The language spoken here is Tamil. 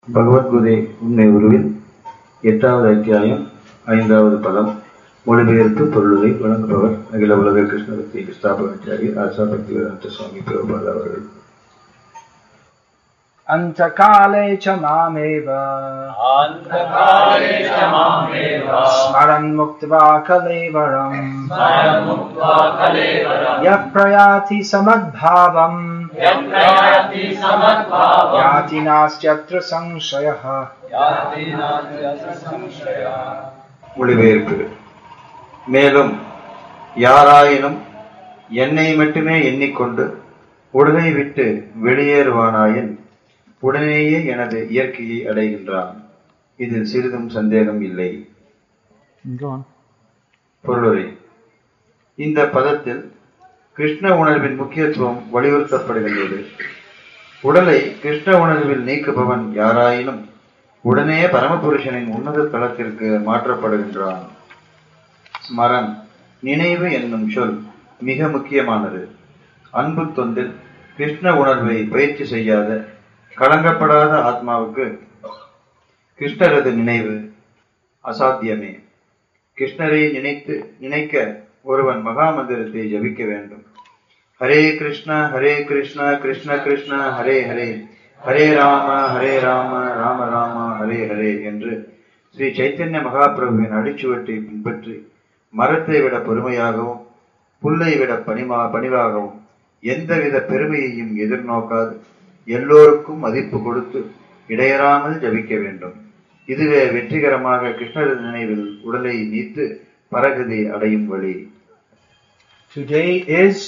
பகவத்கீதை உண்மை உருவில் எட்டாவது அத்தியாயம் ஐந்தாவது பதம் மொழிபெயர்த்து பொருளுரை வழங்குபவர் அகில உலக கிருஷ்ணபக்தி ஸ்தாபகாச்சாரி ஆசா பக்தி வேதாந்த சுவாமி பிரபுபாத அவர்கள் अन्तकाले च मामेव अन्तकाले च मामेव स्मरन् मुक्त्वा कलेवरम् स्मरन्मुक्त्वा कलेवरम् यः प्रयाति समद्भावम् यप्रयाति समद्भावम् याति नास्त्यत्र संशयः याति नास्ति संशयः மொழிபெயர்ப்பு மேலும் யாராயினும் என்னை மட்டுமே எண்ணிக்கொண்டு உடலை விட்டு வெளியேறுவானாயின் உடனேயே எனது இயற்கையை அடைகின்றான் இதில் சிறிதும் சந்தேகம் இல்லை பொருளுரை இந்த பதத்தில் கிருஷ்ண உணர்வின் முக்கியத்துவம் வலியுறுத்தப்படுகின்றது உடலை கிருஷ்ண உணர்வில் நீக்குபவன் யாராயினும் உடனே பரமபுருஷனின் உன்னத தளத்திற்கு மாற்றப்படுகின்றான் ஸ்மரன் நினைவு என்னும் சொல் மிக முக்கியமானது அன்பு தொண்டில் கிருஷ்ண உணர்வை பயிற்சி செய்யாத களங்கப்படாத ஆத்மாவுக்கு கிருஷ்ணரது நினைவு அசாத்தியமே கிருஷ்ணரை நினைத்து நினைக்க ஒருவன் மகாமந்திரத்தை ஜபிக்க வேண்டும் ஹரே கிருஷ்ண ஹரே கிருஷ்ண கிருஷ்ண கிருஷ்ண ஹரே ஹரே ஹரே ராம ஹரே ராம ராம ராம ஹரே ஹரே என்று ஸ்ரீ சைத்தன்ய மகாபிரபுவின் அடிச்சுவட்டை பின்பற்றி மரத்தை விட பொறுமையாகவும் புல்லை விட பணிமா பணிவாகவும் எந்தவித பெருமையையும் எதிர்நோக்காது எல்லோருக்கும் மதிப்பு கொடுத்து இடையறாமல் ஜபிக்க வேண்டும் இதுவே வெற்றிகரமாக கிருஷ்ணரது நினைவில் உடலை நீத்து பரகதி அடையும் வழி Today is